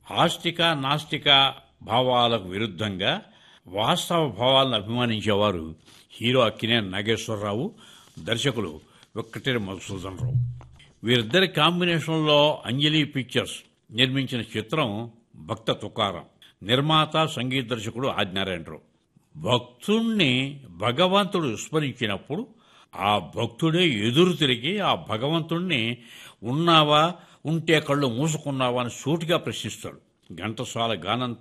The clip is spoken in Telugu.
ఆస్తిక నాస్తిక భావాలకు విరుద్ధంగా వాస్తవ భావాలను అభిమానించేవారు హీరో అక్కినేని నాగేశ్వరరావు దర్శకులు వెక్కటేరి మధుసూదన్ రావు వీరిద్దరి కాంబినేషన్లో అంజలి పిక్చర్స్ నిర్మించిన చిత్రం భక్త తుకారం నిర్మాత సంగీత దర్శకుడు ఆదినారాయణరావు భక్తుణ్ణి భగవంతుడు విస్మరించినప్పుడు ఆ భక్తుడే ఎదురు తిరిగి ఆ భగవంతుణ్ణి ఉన్నావా ఉంటే కళ్ళు మూసుకున్నావా అని సూటిగా ప్రశ్నిస్తాడు ఘంటసాల గానం